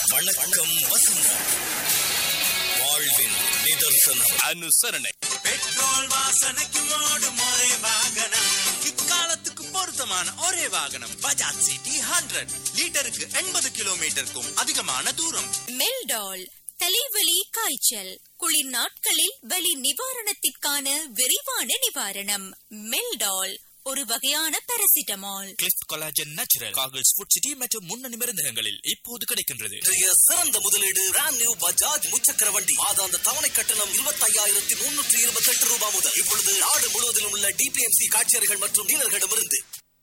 வணக்கம் வசந்தம் வாழ்வின் நிதர்சனம் அனுசரணை பெட்ரோல் வாசனைக்கு ஓடும் ஒரே வாகனம் இக்காலத்துக்கு பொருத்தமான ஒரே வாகனம் பஜாஜ் சிட்டி ஹண்ட்ரட் லிட்டருக்கு எண்பது கிலோமீட்டருக்கும் அதிகமான தூரம் மெல்டால் தலைவலி காய்ச்சல் குளிர் நாட்களில் வலி நிவாரணத்திற்கான விரிவான நிவாரணம் மெல்டால் ஒரு வகையான பாராசிட்டமால் கிளிஃப்ட் கொலாஜன் நேச்சுரல் காகிள்ஸ் ஃபுட் சிட்டி மற்றும் முன்னணி மருந்தகங்களில் இப்போது கிடைக்கின்றது இன்றைய சிறந்த முதலீடு பிராண்ட் நியூ பஜாஜ் முச்சக்கர வண்டி மாதாந்த தவணை கட்டணம் இருபத்தி ஐயாயிரத்தி முன்னூற்றி இருபத்தி எட்டு ரூபாய் முதல் இப்பொழுது நாடு முழுவதிலும் உள்ள டிபிஎம்சி காட்சியர்கள் மற்றும் டீலர்களிடமிருந்து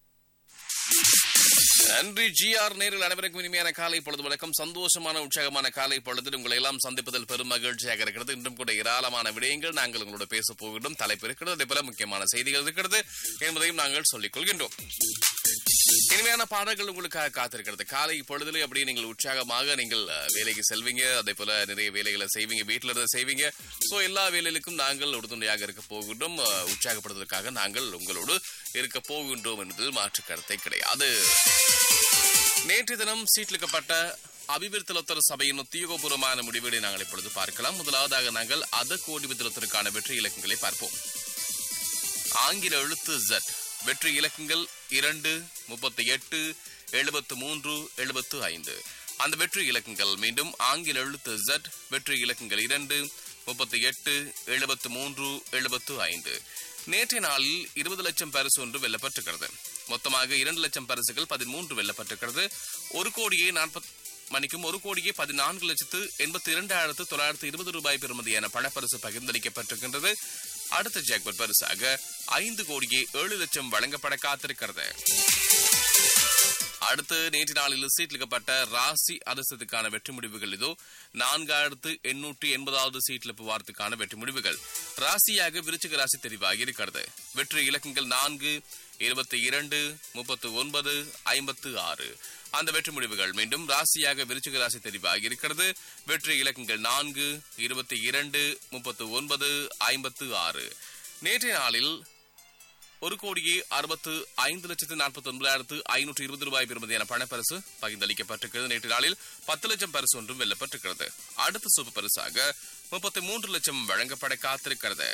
நன்றி ஜிஆர் நேரில் அனைவருக்கும் இனிமையான காலை பொழுது வணக்கம் சந்தோஷமான உற்சாகமான காலை பொழுதில் உங்களை எல்லாம் சந்திப்பதில் பெரும் மகிழ்ச்சியாக இருக்கிறது இன்றும் கூட ஏராளமான விடயங்கள் நாங்கள் உங்களோட பேச போகின்றோம் தலைப்பு இருக்கிறது அதே போல முக்கியமான செய்திகள் இருக்கிறது என்பதையும் நாங்கள் சொல்லிக் கொள்கின்றோம் இனிமையான பாடல்கள் உங்களுக்காக காத்திருக்கிறது காலை பொழுதுல அப்படி நீங்கள் உற்சாகமாக நீங்கள் அஹ், வேலைக்கு செல்வீங்க அதே போல நிறைய வேலைகளை செய்வீங்க வீட்டில இருந்து செய்வீங்க சோ எல்லா வேலைகளுக்கும் நாங்கள் உறுதுணையாக இருக்க போகின்றோம் அஹ், உற்சாகப்படுவதற்காக நாங்கள் உங்களோடு இருக்க போகின்றோம் என்பதில் மாற்று கருத்தை கிடையாது நேற்று தினம் சீட்லிக்கப்பட்ட அபிவிருத்தலத்தர் சபையின் உத்தியோகபூர்வமான முடிவுகளை நாங்கள் இப்பொழுது பார்க்கலாம் முதலாவதாக நாங்கள் அத கோடி விதத்திற்கான வெற்றி இலக்கங்களை பார்ப்போம் ஆங்கில எழுத்து Z வெற்றி இலக்கங்கள் இரண்டு முப்பத்தி எட்டு எழுபத்து மூன்று எழுபத்து ஐந்து அந்த வெற்றி இலக்கங்கள் மீண்டும் ஆங்கில எழுத்து Z வெற்றி இலக்கங்கள் இரண்டு முப்பத்தி எட்டு எழுபத்து மூன்று எழுபத்து ஐந்து நேற்றைய நாளில் இருபது லட்சம் பரிசு ஒன்று வெல்லப்பட்டிருக்கிறது மொத்தமாக இரண்டு லட்சம் பரிசுகள் பதிமூன்று வெல்லப்பட்டிருக்கிறது ஒரு கோடியே நாற்பத்தி மணிக்கும் ஒரு கோடியே பதினான்கு லட்சத்து எண்பத்தி இரண்டாயிரத்து தொள்ளாயிரத்து இருபது ரூபாய் பெறுமதியான பணப்பரிசு பகிர்ந்தளிக்கப்பட்டிருக்கின்றது அடுத்த ஜாக்பட் பரிசாக ஐந்து கோடியே ஏழு லட்சம் வழங்கப்பட காத்திருக்கிறது அடுத்து நேற்று நாளில் சீட்லிக்கப்பட்ட ராசி அரசத்துக்கான வெற்றி முடிவுகள் இதோ நான்காயிரத்து எண்ணூற்றி எண்பதாவது சீட்லிப்பு வாரத்துக்கான வெற்றி முடிவுகள் ராசியாக விருச்சிக ராசி தெரிவாகி இருக்கிறது வெற்றி இலக்கங்கள் நான்கு இருபத்தி இரண்டு முப்பத்து ஒன்பது ஐம்பத்து ஆறு அந்த வெற்றி முடிவுகள் மீண்டும் ராசியாக விருச்சிக ராசி தெரிவாகி இருக்கிறது வெற்றி இலக்கங்கள் நான்கு இருபத்தி இரண்டு முப்பத்து ஒன்பது ஐம்பத்து ஆறு நேற்றைய நாளில் ஒரு கோடியே அறுபத்து ஐந்து லட்சத்து நாற்பத்தி ஒன்பதாயிரத்து ஐநூற்று இருபது ரூபாய் பெறுமதியான பணப்பரிசு பகிர்ந்தளிக்கப்பட்டிருக்கிறது நேற்று நாளில் பத்து லட்சம் பரிசு ஒன்றும் வெல்லப்பட்டிருக்கிறது அடுத்த சூப்பர் பரிசாக முப்பத்தி மூன்று லட்சம் வழங்கப்பட காத்திருக்கிறது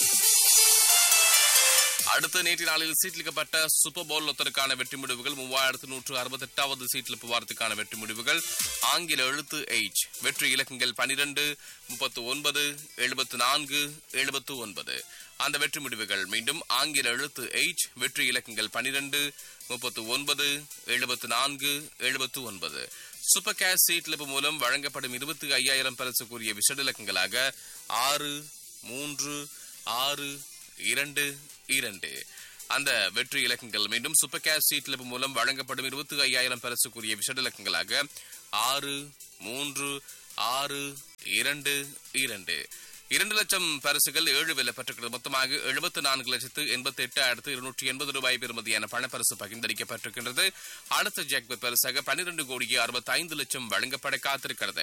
அடுத்த நேற்று நாளில் சீட்லிக்கப்பட்ட சூப்பர் பவுல் லொத்தருக்கான வெற்றி முடிவுகள் மூவாயிரத்து நூற்று அறுபத்தி எட்டாவது சீட்லிப்பு வாரத்துக்கான வெற்றி முடிவுகள் ஆங்கில எழுத்து எயிட் வெற்றி இலக்கங்கள் பனிரெண்டு முப்பத்து ஒன்பது எழுபத்து நான்கு எழுபத்து ஒன்பது அந்த வெற்றி முடிவுகள் மீண்டும் ஆங்கில எழுத்து எயிட் வெற்றி இலக்கங்கள் பனிரெண்டு முப்பத்து ஒன்பது எழுபத்து நான்கு எழுபத்து ஒன்பது சூப்பர் கேஷ் சீட்லிப்பு மூலம் வழங்கப்படும் இருபத்தி ஐயாயிரம் பரிசுக்குரிய விஷட இலக்கங்களாக ஆறு மூன்று ஆறு இரண்டு இரண்டு அந்த வெற்றி இலக்கங்கள் மீண்டும் சூப்பர் கேஷ் சீட்லிப்பு மூலம் வழங்கப்படும் இருபத்தி ஐயாயிரம் பரிசுக்குரிய விஷட இலக்கங்களாக ஆறு மூன்று ஆறு இரண்டு இரண்டு இரண்டு லட்சம் பரிசுகள் ஏழு வெல்லப்பட்டிருக்கிறது மொத்தமாக எழுபத்தி நான்கு லட்சத்து எண்பத்தி எட்டாயிரத்து இருநூற்றி எண்பது ரூபாய் பெறுமதியான பணப்பரிசு பகிர்ந்தளிக்கப்பட்டிருக்கின்றது அடுத்த ஜாக்பெட் பரிசாக பன்னிரண்டு கோடியே அறுபத்தி ஐந்து லட்சம் வழங்கப்பட காத்திருக்கிறது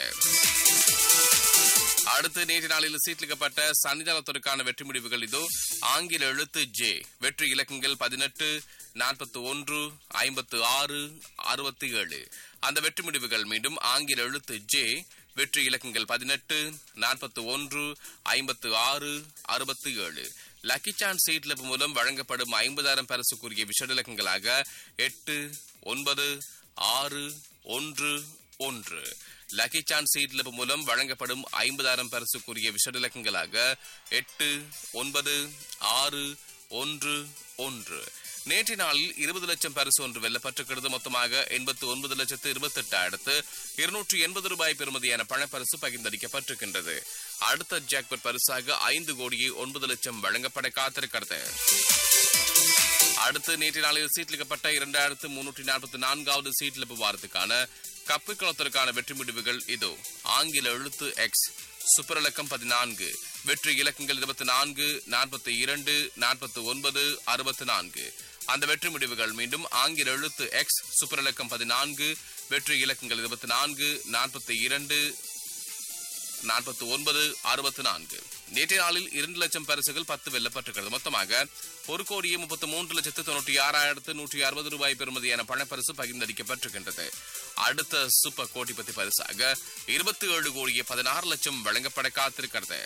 அடுத்து நேற்று நாளில் சீட்லிக்கப்பட்ட சன்னிதானத்திற்கான வெற்றி முடிவுகள் இதோ ஆங்கில எழுத்து ஜே வெற்றி இலக்கங்கள் பதினெட்டு நாற்பத்தி ஒன்று ஐம்பத்து ஆறு அறுபத்தி ஏழு அந்த வெற்றி முடிவுகள் மீண்டும் ஆங்கில எழுத்து ஜே வெற்றி இலக்கங்கள் பதினெட்டு நாற்பத்தி ஒன்று ஐம்பத்து ஆறு அறுபத்தி ஏழு லக்கி சான்ஸ் சீட்லப் மூலம் வழங்கப்படும் ஐம்பதாயிரம் பரிசுக்குரிய விஷட இலக்கங்களாக எட்டு ஒன்பது ஆறு ஒன்று ஒன்று லக்கி சான்ஸ் சீட்லப் மூலம் வழங்கப்படும் ஐம்பதாயிரம் பரிசுக்குரிய விஷட இலக்கங்களாக எட்டு ஒன்பது ஆறு ஒன்று ஒன்று நேற்று நாளில் இருபது லட்சம் பரிசு ஒன்று வெல்லப்பட்டிருக்கிறது மொத்தமாக எண்பத்து ஒன்பது லட்சத்து இருபத்தி எட்டாயிரத்து இருநூற்றி எண்பது ரூபாய் பெறுமதியான பணப்பரிசு பகிர்ந்தளிக்கப்பட்டிருக்கின்றது அடுத்த ஜாக்பட் பரிசாக ஐந்து கோடியே ஒன்பது லட்சம் வழங்கப்பட காத்திருக்கிறது அடுத்து நேற்று நாளில் சீட்லிக்கப்பட்ட இரண்டாயிரத்து முன்னூற்றி நாற்பத்தி நான்காவது சீட்லிப்பு வாரத்துக்கான கப்பு களத்திற்கான வெற்றி முடிவுகள் இதோ ஆங்கில எழுத்து எக்ஸ் சூப்பர் இலக்கம் பதினான்கு வெற்றி இலக்கங்கள் இருபத்தி நான்கு நாற்பத்தி இரண்டு நாற்பத்தி ஒன்பது அறுபத்தி நான்கு அந்த வெற்றி முடிவுகள் மீண்டும் ஆங்கில எழுத்து எக்ஸ் சூப்பர் இலக்கம் பதினான்கு வெற்றி இலக்கங்கள் இருபத்தி நான்கு நாற்பத்தி இரண்டு நாற்பத்தி ஒன்பது அறுபத்தி நான்கு நேற்றைய நாளில் இரண்டு லட்சம் பரிசுகள் பத்து வெல்லப்பட்டிருக்கிறது மொத்தமாக ஒரு கோடியே முப்பத்தி மூன்று லட்சத்து தொண்ணூற்றி ஆறாயிரத்து நூற்றி அறுபது ரூபாய் பெறுமதியான பணப்பரிசு பகிர்ந்தளிக்கப்பட்டிருக்கின்றது அடுத்த சூப்பர் கோடிபதி பரிசாக இருபத்தி ஏழு கோடியே பதினாறு லட்சம் வழங்கப்பட காத்திருக்கிறது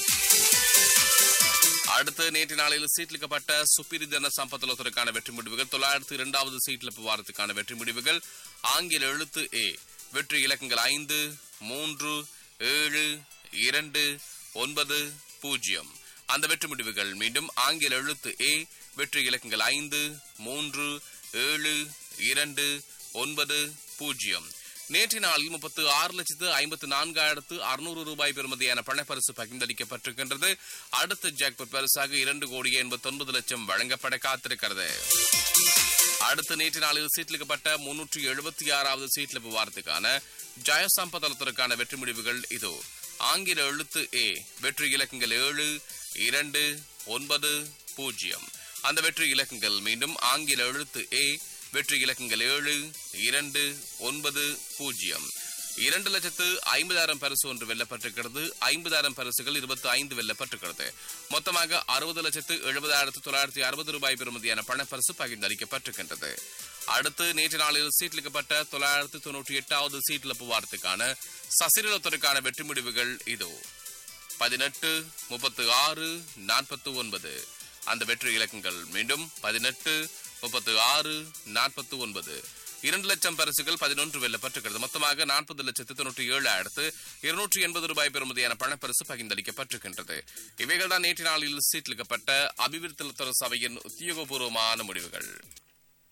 அடுத்து நேற்று நாளில் சீட்லிக்கப்பட்ட சுப்பிரி ஜன சம்பத்தலத்திற்கான வெற்றி முடிவுகள் தொள்ளாயிரத்து இரண்டாவது சீட்லிப்பு வாரத்துக்கான வெற்றி முடிவுகள் ஆங்கில எழுத்து ஏ வெற்றி இலக்கங்கள் ஐந்து மூன்று ஏழு இரண்டு ஒன்பது பூஜ்ஜியம் அந்த வெற்றி முடிவுகள் மீண்டும் ஆங்கில எழுத்து ஏ வெற்றி இலக்கங்கள் ஐந்து மூன்று ஏழு இரண்டு ஒன்பது பூஜ்ஜியம் நேற்று நாளில் முப்பத்து ஆறு லட்சத்து ஐம்பத்து நான்காயிரத்து அறுநூறு ரூபாய் பெறுமதியான பணப்பரிசு பகிர்ந்தளிக்கப்பட்டிருக்கின்றது அடுத்த ஜாக்பாட் பரிசாக இரண்டு கோடியே எண்பத்தி ஒன்பது லட்சம் வழங்கப்பட காத்திருக்கிறது அடுத்து நேற்று நாளில் சீட்லிக்கப்பட்ட முன்னூற்றி எழுபத்தி ஆறாவது சீட்லிப்பு வாரத்துக்கான ஜெயசம்பதளத்திற்கான வெற்றி முடிவுகள் இதோ ஆங்கில எழுத்து ஏ வெற்றி இலக்கங்கள் ஏழு இரண்டு ஒன்பது பூஜ்ஜியம் அந்த வெற்றி இலக்கங்கள் மீண்டும் ஆங்கில எழுத்து ஏ வெற்றி இலக்கங்கள் ஏழு இரண்டு ஒன்பது பூஜ்ஜியம் இரண்டு லட்சத்து ஐம்பதாயிரம் பரிசு ஒன்று வெல்லப்பட்டிருக்கிறது ஐம்பதாயிரம் பரிசுகள் இருபத்தி ஐந்து வெல்லப்பட்டிருக்கிறது மொத்தமாக அறுபது லட்சத்து எழுபதாயிரத்து தொள்ளாயிரத்தி அறுபது ரூபாய் பெறுமதியான பணப்பரிசு பகிர்ந்தளிக்கப்பட்டிருக்கின்றது அடுத்து நேற்று நாளில் சீட்லிக்கப்பட்ட தொள்ளாயிரத்து தொன்னூற்றி எட்டாவது சீட்லப்பு வாரத்துக்கான சசிரலத்திற்கான வெற்றி முடிவுகள் இதோ பதினெட்டு முப்பத்து ஆறு நாற்பத்து ஒன்பது அந்த வெற்றி இலக்கங்கள் மீண்டும் பதினெட்டு முப்பத்து ஆறு நாற்பத்து ஒன்பது இரண்டு லட்சம் பரிசுகள் பதினொன்று வெல்லப்பட்டிருக்கிறது மொத்தமாக நாற்பது லட்சத்து தொண்ணூற்றி ஏழாயிரத்து இருநூற்றி எண்பது ரூபாய் பெறுமதியான பணப்பரிசு பகிர்ந்தளிக்கப்பட்டிருக்கின்றது இவைகள் தான் நேற்று நாளில் சீட்லிக்கப்பட்ட அபிவிருத்தி சபையின் உத்தியோகபூர்வமான முடிவுகள்